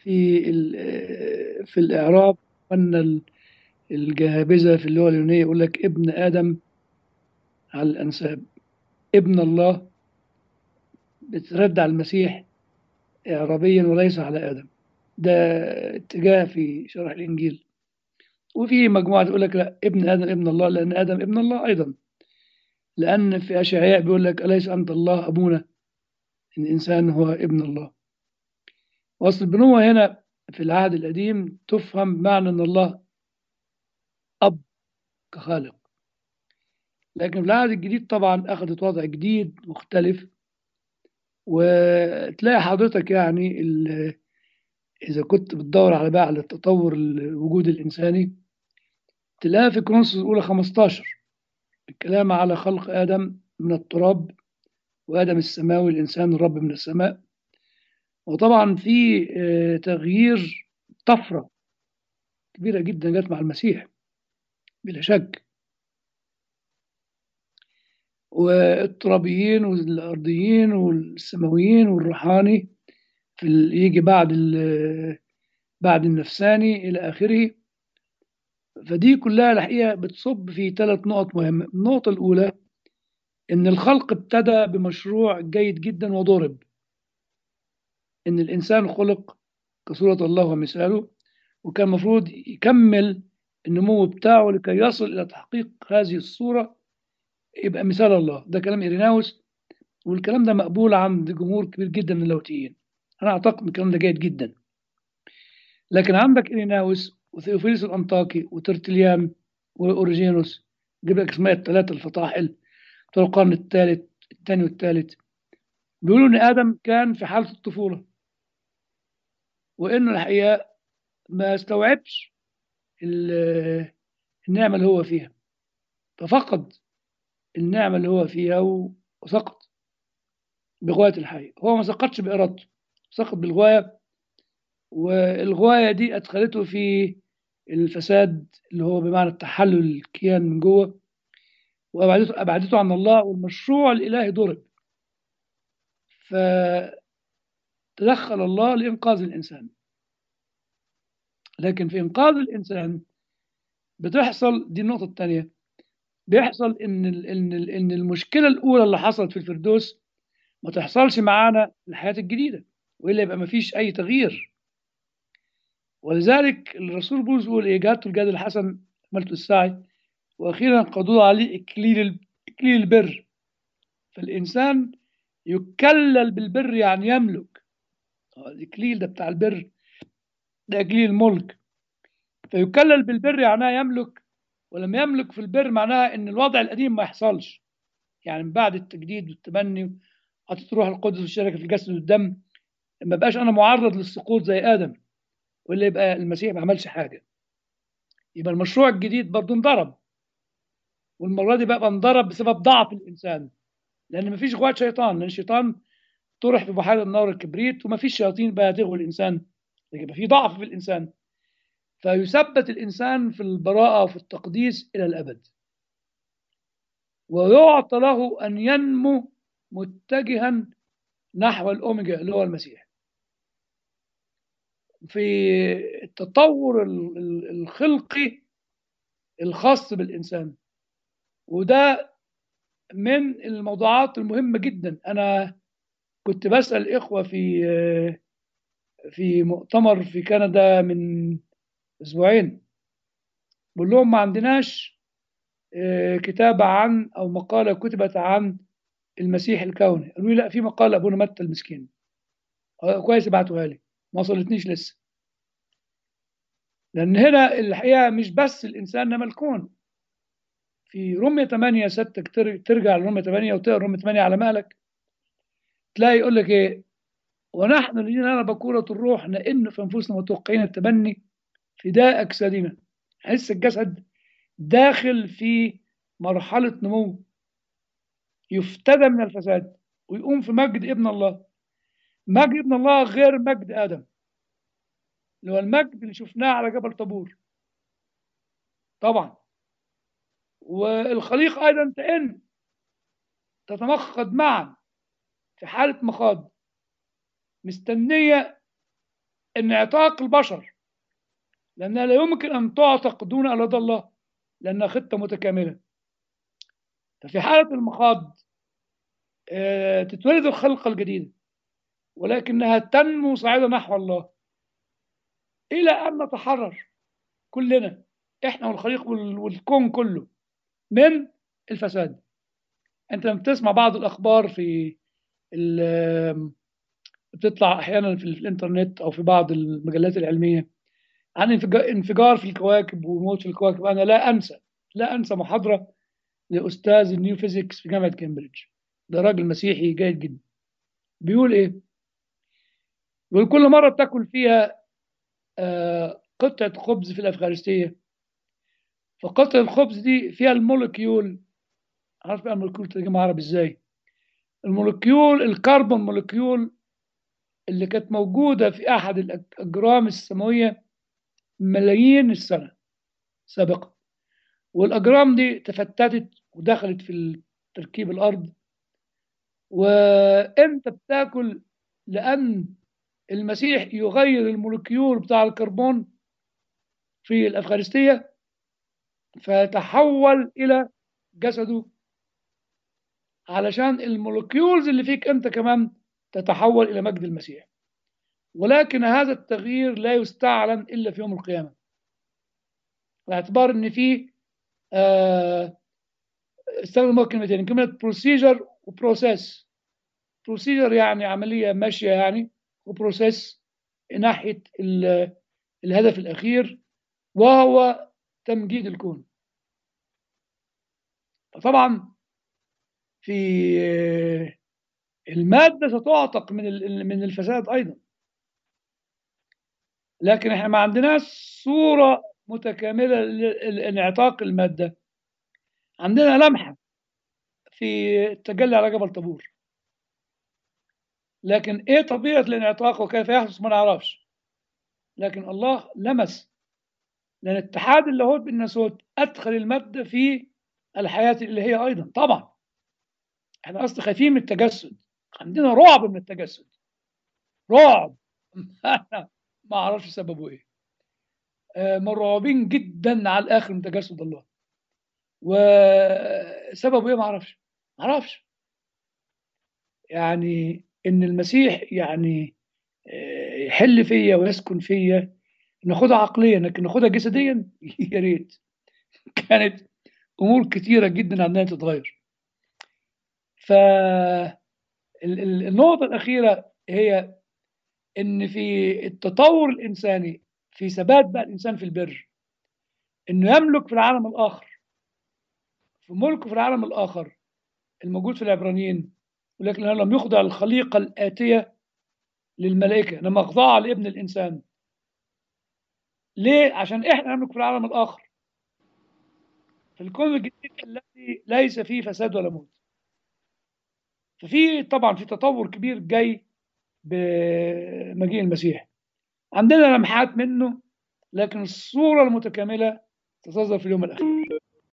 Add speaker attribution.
Speaker 1: في ال- في الإعراب أن ال- الجهابذة في اللغة اليونانية يقول لك ابن آدم على الأنساب ابن الله بترد على المسيح إعرابيا وليس على آدم ده اتجاه في شرح الإنجيل وفي مجموعة تقول لك لا ابن آدم ابن الله لأن آدم ابن الله أيضا لأن في أشعياء بيقول لك أليس أنت الله أبونا إن الإنسان هو ابن الله وأصل البنوة هنا في العهد القديم تفهم معنى أن الله أب كخالق لكن في العهد الجديد طبعا أخذت وضع جديد مختلف وتلاقي حضرتك يعني ال- إذا كنت بتدور على بقى على التطور الوجود الإنساني تلاقي في كرونسوس الأولى 15 الكلام على خلق آدم من التراب وآدم السماوي الإنسان الرب من السماء وطبعا في آه، تغيير طفرة كبيرة جدا جت مع المسيح بلا شك والترابيين والأرضيين والسماويين والروحاني في ال- يجي بعد ال- بعد النفساني إلى آخره فدي كلها الحقيقة بتصب في ثلاث نقط مهمة النقطة الأولى إن الخلق ابتدى بمشروع جيد جدا وضرب إن الإنسان خلق كصورة الله ومثاله وكان المفروض يكمل النمو بتاعه لكي يصل إلى تحقيق هذه الصورة يبقى مثال الله ده كلام إيريناوس والكلام ده مقبول عند جمهور كبير جدا من اللاهوتيين أنا أعتقد إن الكلام ده جيد جدا لكن عندك إيريناوس وثيوفيلوس الأنطاكي وترتليان وأوريجينوس جيب لك اسماء الثلاثة الفطاحل بتوع القرن الثالث الثاني والثالث بيقولوا إن آدم كان في حالة الطفولة وإنه الحقيقة ما استوعبش ال- النعمة اللي هو فيها ففقد النعمة اللي هو فيها و- وسقط بغواية الحي هو ما سقطش بإرادته سقط بالغواية والغواية دي أدخلته في الفساد اللي هو بمعنى التحلل الكيان من جوه وأبعدته أبعدته عن الله والمشروع الإلهي ضرب فتدخل الله لإنقاذ الإنسان لكن في إنقاذ الإنسان بتحصل دي النقطة الثانية بيحصل إن ال- إن ال- إن المشكلة الأولى اللي حصلت في الفردوس ما تحصلش معانا في الحياة الجديدة وإلا يبقى ما فيش أي تغيير ولذلك الرسول بولس يقول إيه جاءت الجاد الحسن عملت السعي وأخيرا قضوا عليه إكليل ال- إكليل البر فالإنسان يكلل بالبر يعني يملك آه، الإكليل ده بتاع البر ده إكليل الملك فيكلل بالبر معناه يملك ولما يملك في البر معناها إن الوضع القديم ما يحصلش يعني من بعد التجديد والتبني حطيت روح القدس والشركة في الجسد والدم ما بقاش أنا معرض للسقوط زي آدم ولا يبقى المسيح ما عملش حاجة يبقى المشروع الجديد برضه انضرب والمرة دي بقى انضرب بسبب ضعف الإنسان لأن مفيش غواية شيطان لأن الشيطان طرح في بحيرة النار الكبريت ومفيش شياطين بقى تغوي الإنسان يبقى في ضعف في الإنسان فيثبت الإنسان في البراءة وفي التقديس إلى الأبد ويعطى له أن ينمو متجها نحو الأوميجا اللي هو المسيح في التطور ال- ال- الخلقي الخاص بالإنسان وده من الموضوعات المهمة جدا أنا كنت بسأل إخوة في في مؤتمر في كندا من أسبوعين بقول لهم ما عندناش آه، كتابة عن أو مقالة كتبت عن المسيح الكوني قالوا لي لا في مقالة أبونا متى المسكين آه، كويس ابعتوها لي ما وصلتنيش لسه لأن هنا الحقيقة مش بس الإنسان إنما الكون في رمية 8 ستك تر- ترجع لرمية 8 وتقرا رمية 8 على مهلك تلاقي يقول لك إيه ونحن الذين نرى بكورة الروح نئن في أنفسنا متوقعين التبني فداء أجسادنا حس الجسد داخل في مرحلة نمو يفتدى من الفساد ويقوم في مجد ابن الله مجد ابن الله غير مجد آدم اللي هو المجد اللي شفناه على جبل طابور طبعا والخليق أيضا تئن تتمخض معا في حالة مخاض مستنية انعتاق البشر لأنها لا يمكن أن تعتق دون إرادة الله لأنها خطة متكاملة ففي حالة المخاض آه، تتولد الخلقة الجديدة ولكنها تنمو صاعدة نحو الله إلى أن نتحرر كلنا إحنا والخليق وال- والكون كله من الفساد أنت لما بتسمع بعض الأخبار في ال- بتطلع أحيانا في الإنترنت أو في بعض المجلات العلمية عن انفجا- انفجار في الكواكب وموت في الكواكب أنا لا أنسى لا أنسى محاضرة لأستاذ النيو فيزيكس في جامعة كامبريدج ده راجل مسيحي جيد جدا بيقول إيه؟ بيقول كل مرة بتاكل فيها آه، قطعة خبز في الأفغانستية فقطعة الخبز دي فيها المولكيول عارف بقى المولكيول ترجمة عربي إزاي؟ المولكيول الكربون مولكيول اللي كانت موجودة في أحد الأجرام السماوية ملايين السنة سابقا والأجرام دي تفتتت ودخلت في تركيب الأرض وأنت بتاكل لأن المسيح يغير المولكيول بتاع الكربون في الأفغانستية فتحول إلى جسده علشان المولكيولز اللي فيك أنت كمان تتحول إلى مجد المسيح ولكن هذا التغيير لا يستعلن إلا في يوم القيامة باعتبار إن في آه استخدموا كلمتين كلمة بروسيجر وبروسيس بروسيجر يعني عملية ماشية يعني وبروسيس ناحية ال- الهدف الأخير وهو تمجيد الكون طبعا في آه، المادة ستعتق من ال- من الفساد أيضا لكن احنا ما عندناش صورة متكاملة لانعتاق المادة عندنا لمحة في التجلي على جبل طابور لكن ايه طبيعة الانعتاق وكيف يحدث ما نعرفش لكن الله لمس لأن اتحاد اللاهوت بالناسوت أدخل المادة في الحياة الإلهية أيضا طبعا احنا أصلا خايفين من التجسد عندنا رعب من التجسد رعب ما أعرفش سببه إيه آه، مرعوبين جدا على الآخر من تجسد الله وسببه إيه ما أعرفش ما أعرفش يعني إن المسيح يعني آه، يحل فيا ويسكن فيا ناخدها عقليا لكن ناخدها جسديا يا ريت كانت امور كتيره جدا عندنا تتغير ف ال- ال- النقطه الاخيره هي ان في التطور الانساني في ثبات بقى الانسان في البر انه يملك في العالم الاخر في ملكه في العالم الاخر الموجود في العبرانيين ولكن لم يخضع الخليقه الاتيه للملائكه انما اخضع لابن الانسان ليه؟ عشان احنا نملك في العالم الاخر في الكون الجديد الذي ليس فيه فساد ولا موت ففي طبعا في تطور كبير جاي بمجيء المسيح عندنا لمحات منه لكن الصورة المتكاملة ستظهر في اليوم الأخير